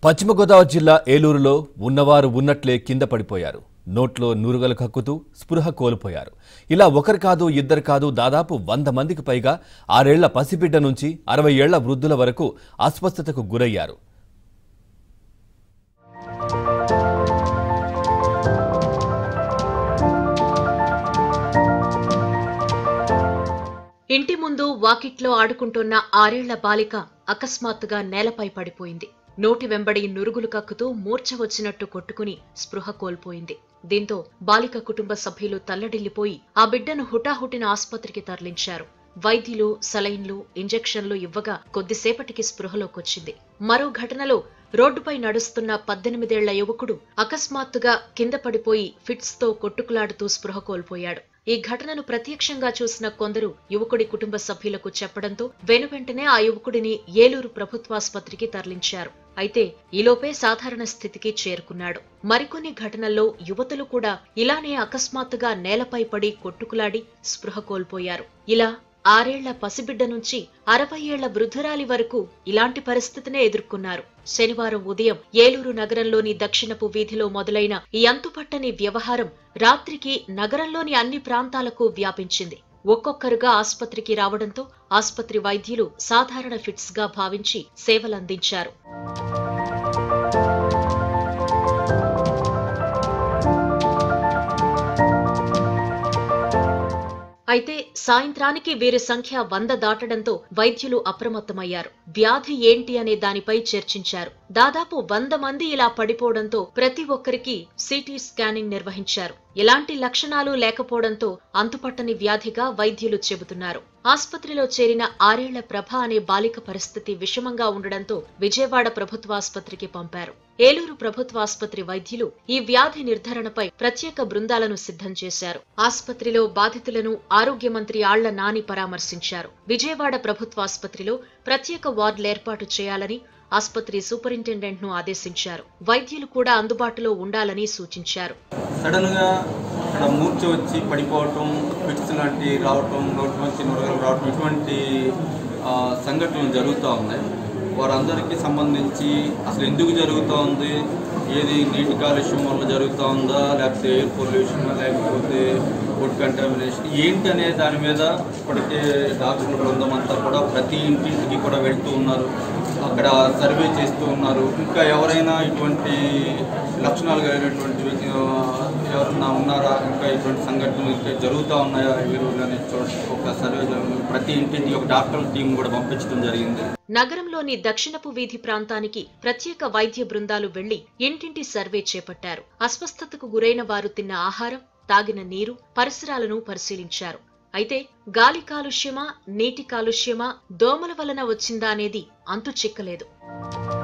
పశ్చిమ గోదావరి జిల్లా ఏలూరులో ఉన్నవారు ఉన్నట్లే కింద పడిపోయారు నోట్లో నురుగలు కక్కుతూ స్పృహ కోల్పోయారు ఇలా ఒకరు కాదు ఇద్దరు కాదు దాదాపు వంద మందికి పైగా ఆరేళ్ల పసిబిడ్డ నుంచి అరవై ఏళ్ల వృద్ధుల వరకు అస్వస్థతకు గురయ్యారు ఇంటి ముందు వాకిట్లో ఆడుకుంటున్న ఆరేళ్ల బాలిక అకస్మాత్తుగా నేలపై పడిపోయింది నోటి వెంబడి నురుగులు కక్కుతూ మూర్ఛ వచ్చినట్టు కొట్టుకుని స్పృహ కోల్పోయింది దీంతో బాలిక కుటుంబ సభ్యులు తల్లడిల్లిపోయి ఆ బిడ్డను హుటాహుటిన ఆసుపత్రికి తరలించారు వైద్యులు సలైన్లు ఇంజెక్షన్లు ఇవ్వగా కొద్దిసేపటికి స్పృహలోకొచ్చింది మరో ఘటనలో రోడ్డుపై నడుస్తున్న పద్దెనిమిదేళ్ల యువకుడు అకస్మాత్తుగా కింద పడిపోయి ఫిట్స్ తో కొట్టుకులాడుతూ స్పృహ కోల్పోయాడు ఈ ఘటనను ప్రత్యక్షంగా చూసిన కొందరు యువకుడి కుటుంబ సభ్యులకు చెప్పడంతో వెనువెంటనే ఆ యువకుడిని ఏలూరు ప్రభుత్వాసుపత్రికి తరలించారు అయితే ఈలోపే సాధారణ స్థితికి చేరుకున్నాడు మరికొన్ని ఘటనల్లో యువతులు కూడా ఇలానే అకస్మాత్తుగా నేలపై పడి కొట్టుకులాడి స్పృహ కోల్పోయారు ఇలా ఆరేళ్ల పసిబిడ్డ నుంచి అరవై ఏళ్ల వృద్ధురాలి వరకు ఇలాంటి పరిస్థితినే ఎదుర్కొన్నారు శనివారం ఉదయం ఏలూరు నగరంలోని దక్షిణపు వీధిలో మొదలైన ఈ అంతుపట్టని వ్యవహారం రాత్రికి నగరంలోని అన్ని ప్రాంతాలకు వ్యాపించింది ఒక్కొక్కరుగా ఆస్పత్రికి రావడంతో ఆస్పత్రి వైద్యులు సాధారణ ఫిట్స్ గా భావించి సేవలందించారు అయితే సాయంత్రానికి వీరి సంఖ్య వంద దాటడంతో వైద్యులు అప్రమత్తమయ్యారు వ్యాధి ఏంటి అనే దానిపై చర్చించారు దాదాపు వంద మంది ఇలా పడిపోవడంతో ప్రతి ఒక్కరికి సిటీ స్కానింగ్ నిర్వహించారు ఎలాంటి లక్షణాలు లేకపోవడంతో అంతుపట్టని వ్యాధిగా వైద్యులు చెబుతున్నారు ఆస్పత్రిలో చేరిన ఆరేళ్ల ప్రభ అనే బాలిక పరిస్థితి విషమంగా ఉండడంతో విజయవాడ ప్రభుత్వాసుపత్రికి పంపారు ఏలూరు ప్రభుత్వాసుపత్రి వైద్యులు ఈ వ్యాధి నిర్ధారణపై ప్రత్యేక బృందాలను సిద్ధం చేశారు ఆస్పత్రిలో బాధితులను ఆరోగ్య మంత్రి ఆళ్ల నాని పరామర్శించారు విజయవాడ ప్రభుత్వాసుపత్రిలో ప్రత్యేక వార్డులు ఏర్పాటు చేయాలని ఆస్పత్రి సూపరింటెండెంట్ ను ఆదేశించారు వైద్యులు కూడా అందుబాటులో ఉండాలని సూచించారు సడన్గా అక్కడ మూర్ఛ వచ్చి పడిపోవటం ఫిట్స్ లాంటి రావటం నోటి నుంచి నురగలు రావటం ఇటువంటి ఆ, సంఘటనలు జరుగుతూ ఉన్నాయి వారందరికీ సంబంధించి అసలు ఎందుకు జరుగుతూ ఉంది ఏది నీటి కాలుష్యం వల్ల జరుగుతూ ఉందా లేకపోతే ఎయిర్ పొల్యూషన్ లేకపోతే ఫుడ్ కంటామినేషన్ ఏంటి అనే దాని మీద ఇప్పటికే డాక్టర్ల బృందం అంతా కూడా ప్రతి ఇంటింటికి కూడా వెళ్తూ ఉన్నారు అక్కడ సర్వే చేస్తూ ఉన్నారు ఇంకా ఎవరైనా ఇటువంటి లక్షణాలు కలిగినటువంటి వ్యక్తి ఆ, ఎవరన్నా ఉన్నారా ఇంకా ఇటువంటి సంఘటనలు ఇంకా జరుగుతూ ఉన్నాయా వీరు అనే చోట ఒక సర్వే జరుగు- ప్రతి ఇంటింటికి ఒక డాక్టర్ టీం కూడా పంపించడం జరిగింది నగరంలోని దక్షిణపు వీధి ప్రాంతానికి ప్రత్యేక వైద్య బృందాలు వెళ్లి ఇంటింటి సర్వే చేపట్టారు అస్వస్థతకు గురైన వారు తిన్న ఆహారం తాగిన నీరు పరిసరాలను పరిశీలించారు అయితే గాలి కాలుష్యమా నీటి కాలుష్యమా దోమల వలన వచ్చిందా అనేది అంతు చిక్కలేదు